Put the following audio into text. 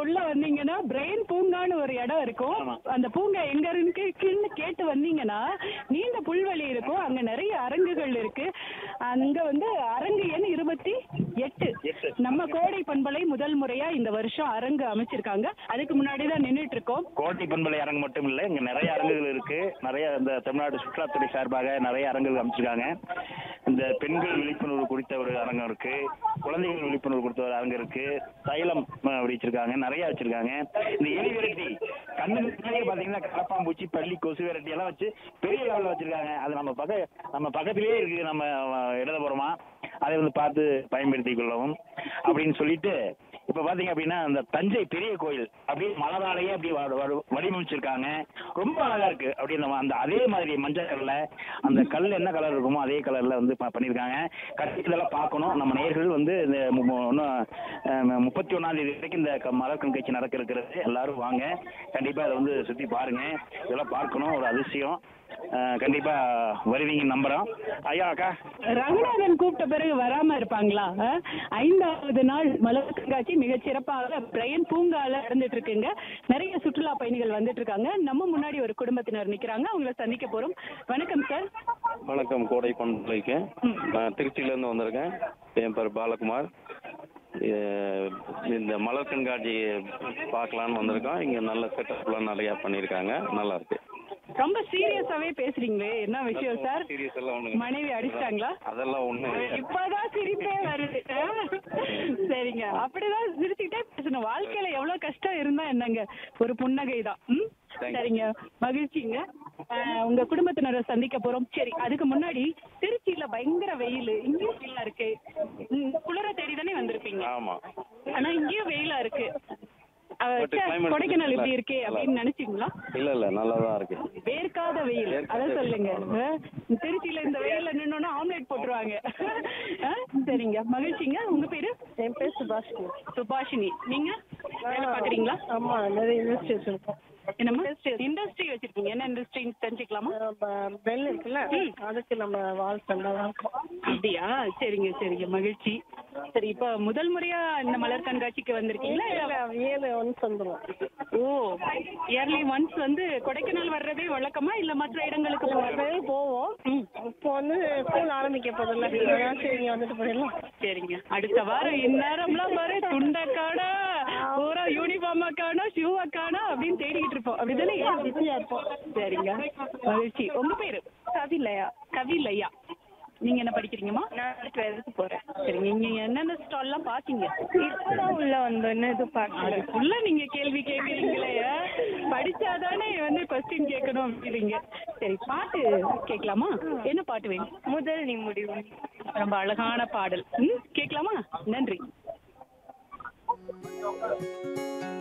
உள்ள வந்தீங்கன்னா பிரெயின் பூங்கான்னு ஒரு இடம் இருக்கும் ஆமா. அந்த பூங்கா எங்க இருக்குன்னு கேட்டு வந்தீங்கன்னா நீண்ட புல்வெளி இருக்கும் அங்க நிறைய அரங்குகள் இருக்கு அங்க வந்து அரங்கு எண் இருபத்தி எட்டு எட்டு. நம்ம கோடை பண்பலை முதல் முறையா இந்த வருஷம் அரங்கு அமைச்சிருக்காங்க அதுக்கு முன்னாடி தான் நின்னுட்டு இருக்கோம் கோட்டை பண்பலை அரங்கு மட்டும் இல்லை இங்க நிறைய அரங்குகள் இருக்கு நிறைய இந்த தமிழ்நாடு சுற்றுலாத்துறை சார்பாக நிறைய அரங்குகள் அமைச்சிருக்காங்க இந்த பெண்கள் விழிப்புணர்வு குறித்த ஒரு அரங்கம் இருக்கு குழந்தைகள் விழிப்புணர்வு குறித்த ஒரு அரங்கம் இருக்கு தைலம் அஹ், அப்படி வச்சிருக்காங்க நிறைய வச்சிருக்காங்க இந்த எலி விரட்டி கண்ணுக்கு முன்னாடியே பாத்தீங்கன்னா கலப்பாம்பூச்சி பள்ளி கொசு விரட்டி எல்லாம் வச்சு பெரிய லெவலில் வச்சிருக்காங்க அது நம்ம பக்க நம்ம பக்கத்திலேயே இருக்கு நம்ம அஹ், இடதுபுறமா அதை வந்து பார்த்து பயன்படுத்திக் கொள்ளவும் அப்படின்னு சொல்லிட்டு இப்ப பாத்தீங்க அப்படின்னா அந்த தஞ்சை பெரிய கோயில் அப்படியே மலராலேயே அப்படி வ- வ- வடிவமைச்சிருக்காங்க ரொம்ப அழகா இருக்கு அப்படி அந்த அந்த அதே மாதிரி மஞ்சள் கல்ல அந்த கல் என்ன கலர் இருக்குமோ அதே கலர்ல வந்து ப- பண்ணியிருக்காங்க கட்டி இதெல்லாம் பார்க்கணும் நம்ம நேர்கள் வந்து இந்த மு- மு- இன்னும் அஹ், முப்பத்தி ஒன்னாம் தேதி வரைக்கும் இந்த க- மலர் கண்காட்சி நடக்க இருக்கிறது எல்லாரும் வாங்க கண்டிப்பா அதை வந்து சுத்தி பாருங்க இதெல்லாம் பார்க்கணும் ஒரு அதிசயம் அஹ், கண்டிப்பா வருவீங்கன்னு நம்புறோம் ஐயா அக்கா ரங்கநாதன் கூப்பிட்ட பிறகு வராம இருப்பாங்களா அஹ்? ஐந்தாவது நாள் மலர் கண்காட்சி மிகச் சிறப்பாக பிரையன் பூங்கால நடந்துட்டு இருக்குங்க நிறைய சுற்றுலா பயணிகள் வந்துட்டு இருக்காங்க நம்ம முன்னாடி ஒரு குடும்பத்தினர் நிக்கிறாங்க அவங்கள சந்திக்க போறோம் வணக்கம் சார் வணக்கம் கோடை பண்பலைக்கு நான் திருச்சியிலேருந்து வந்திருக்கேன் என் பேர் பாலகுமார் எ- இந்த மலர் கண்காட்சி பார்க்கலான்னு வந்திருக்கோம் இங்கே நல்ல செட்டப்லாம் நிறையா பண்ணியிருக்காங்க நல்லா இருக்கு ரொம்ப சீரியஸாவே பேசுறீங்களே என்ன விஷயம் சார் சீரியஸ் எல்லாம் ஒன்றும் மனைவி அடிச்சிட்டாங்களா அதெல்லாம் ஒன்றும் இப்பதான் சிரிப்பே வருது அஹ்? சரிங்க அப்படிதான் சிரிச்சுக்கிட்டே பேசணும் வாழ்க்கையில எவ்வளவு கஷ்டம் இருந்தா என்னங்க ஒரு புன்னகை தான் ம்? Thank you. சரிங்க மகிழ்ச்சிங்க அஹ், உங்க குடும்பத்தினரை சந்திக்க போறோம் சரி அதுக்கு முன்னாடி திருச்சியில பயங்கர வெயில் இங்கேயும் வெயிலா இருக்கு ம், குளிர தேடி தானே வந்திருப்பீங்க ஆமாம் ஆனா இங்கேயும் வெயிலா இருக்கு அஹ், But ச்சே, climate கொடைக்கானல் இப்படி நல்லா இருக்கே இருக்கு. அப்படின்னு நினைச்சீங்களா இல்லை இல்லை நல்லா தான் இருக்கு வேர்க்காத வெயில் வேர்க்காத அத வெயில். சொல்லுங்க அஹ், திருச்சியில இந்த வெயில்ல நின்னோன்னா ஆம்லெட் போட்டுருவாங்க அஹ், சரிங்க மகிழ்ச்சிங்க உங்க பேரு என் பேர் சுபாஷினி சுபாஷினி நீங்க வேலை பாக்குறீங்களா ஆமா நிறைய இண்டஸ்ட்ரி வச்சிருக்கோம் என்னம்மா இண்டஸ்ட்ரி வச்சிருக்கீங்க என்ன இண்டஸ்ட்ரின்னு தெரிஞ்சுக்கலாமா பெல் இருக்குல்ல அதுக்கு நம்ம வால் பண்ணலாம் இருக்கோம் அப்படியா சரிங்க சரிங்க மகிழ்ச்சி சரி இப்ப முதல் முறையா இந்த மலர் கண்காட்சிக்கு வந்திருக்கீங்களா இல்ல ஏழு ஒன்ஸ் வந்துடும் ஓ இயர்லி ஒன்ஸ் வந்து கொடைக்கானல் வர்றதே வழக்கமா இல்ல மற்ற இடங்களுக்கு போறது நிறைய போவோம் இப்போ வந்து ஸ்கூல் ஆரம்பிக்க போதில்ல அதனால சரி இங்க வந்துட்டு போயிடலாம் சரிங்க அடுத்த வாரம் இந்நேரம்லாம் பாரு துண்டை காணா பூரா யூனிஃபார்மா காணா ஷூவை காணா அப்படின்னு தேடிக்கிட்டு இருப்போம் அப்படிதானே பிஸியா இருப்போம் சரிங்க மகிழ்ச்சி உங்க பேரு கவிலையா கவிலையா நீங்க என்ன படிக்கிறீங்கம்மா நான் டுவெல்த் போறேன் சரிங்க நீங்க என்னென்ன ஸ்டால்லாம் பாத்தீங்க இப்பதான் உள்ள வந்தோன்னு இது பார்க்கல அதுக்குள்ள நீங்க கேள்வி கேட்குறீங்களே படிச்சாதானே வந்து கொஸ்டின் கேட்கணும் அப்படிறீங்க சரி பாட்டு கேட்கலாமா என்ன பாட்டு வேணும் முதல் நீ முடிவு ரொம்ப அழகான பாடல் ம் கேட்கலாமா நன்றி